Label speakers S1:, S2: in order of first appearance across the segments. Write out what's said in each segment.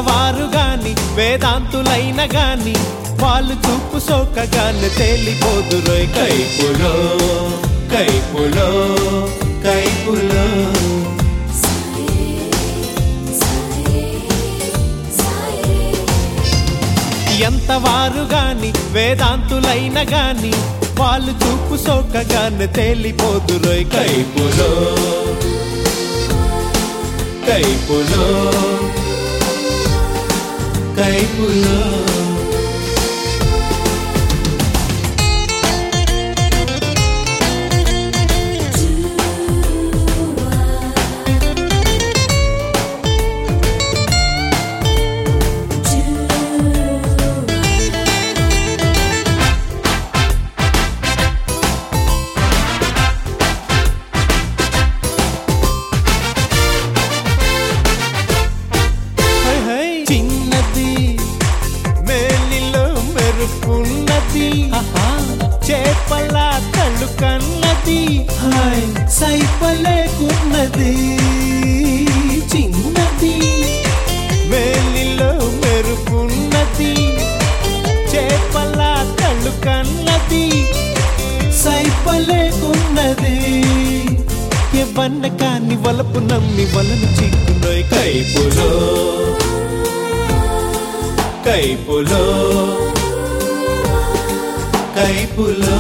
S1: వారు గాని వేదాంతులైన గాని వాళ్ళు చూపు సోకగానే తేలిపోదురోయ్ కైపులో కైపులో కైపులో ఎంత వారు గాని వేదాంతులైన గాని వాళ్ళు చూపు సోకగానే తేలిపోదురోయ్ కైపులో కైపులో కైపులో హై హై చిన్నది మేలిలో మెరుపున్నది చేపల కళ్ళు కన్నది హాయ్ సైపలేకున్నది చిన్నది మేలిలో మెరుపున్నది చేపల కళ్ళు కన్నది సైపలేకున్నది ఎవన్న కాని వలపు నమ్మి వలను చిక్కునోయ్ కైపులో కైపులో కైపులో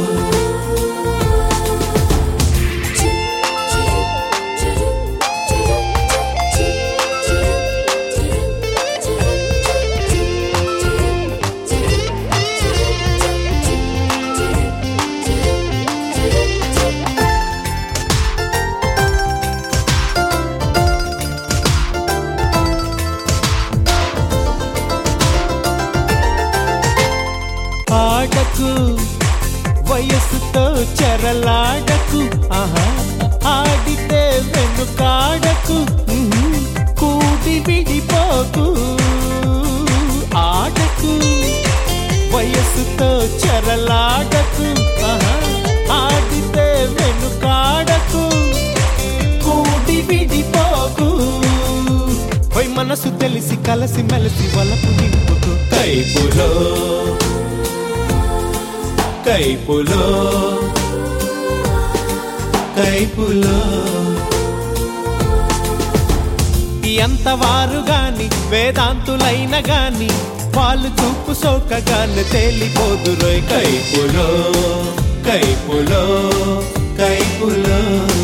S1: ఆడకు వయస్సుతో చెరలాడకు ఆహా ఆడితే వెనుకాడకు ఉహు, కూడి విడిపోకు ఆడకు వయస్సుతో చెరలాడకు ఆహా ఆడితే వెనుకాడకు కూడి విడిపోకు పోయి మనసు తెలిసి కలసి మెలసి వలపు నింపుకు కైపులో కైపులో కైపులో ఎంత వారు గాని వేదాంతులైన గాని వాళ్ళు చూపు సోకగానే తేలిపోదురోయ్ కైపులో కైపులో కైపులో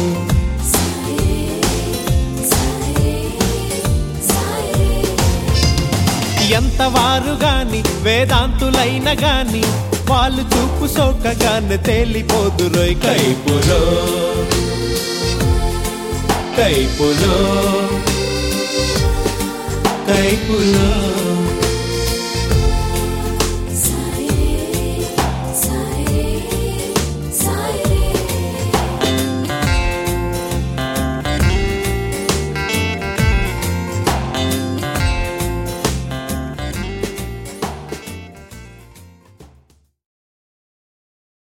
S1: ఎంత వారు గాని వేదాంతులైన గాని వాళ్ళు చూపు సోకగానే తేలిపోదురోయ్ కైపులో కైపులో కైపులో